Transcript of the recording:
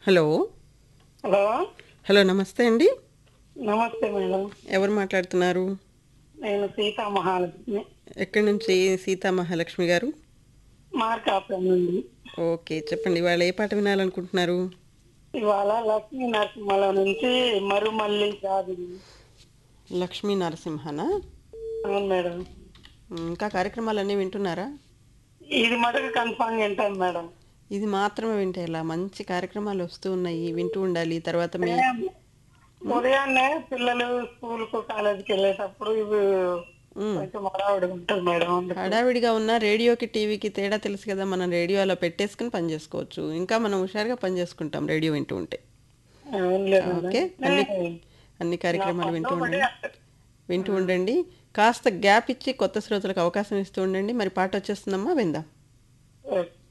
Hello hello hello నమస్తే అండి నమస్తే మేడం ఎవరు మాట్లాడుతున్నారు నేను సీతా మహాలక్ష్మి ఎక్కడి నుంచి సీతా మహాలక్ష్మి గారు మార్కాపురం నుండి ఓకే చెప్పండి ఇవాళ ఏ పాట వినాలనుకుంటున్నారు ఇవాళ లక్ష్మీ నరసింహల నుంచి మరుమల్లి కాదు లక్ష్మీ నరసింహనా అవును మేడం ఇంకా కార్యక్రమాలన్నీ వింటున్నారా ఇది మటుకు కన్ఫామ్ వింటాను మేడం ఇది మాత్రమే వింటే ఎలా మంచి కార్యక్రమాలు వస్తూ ఉన్నాయి వింటూ ఉండాలి తర్వాత మీ ఉదయాన్నే పిల్లలు స్కూల్ కు కాలేజీకి వెళ్ళేటప్పుడు ఇవి మ్, కొంచెం హడావుడి ఉంటుంది మేడం అందుకు. హడావిడిగా ఉన్న రేడియోకి టీవీకి తేడా తెలుసు కదా మనం రేడియో అలా పెట్టేసుకుని పని చేసుకోవచ్చు ఇంకా మనం హుషారుగా పని చేసుకుంటాం రేడియో వింటూ ఉంటే అవునులే మేడం. ఓకే అన్ని అన్ని కార్యక్రమాలు వింటూ ఉండండి వింటూ ఉండండి కాస్త గ్యాప్ ఇచ్చి కొత్త శ్రోతలకు అవకాశం ఇస్తూ ఉండండి మరి పాట వచ్చేస్తుందమ్మా విందాం ఓకే.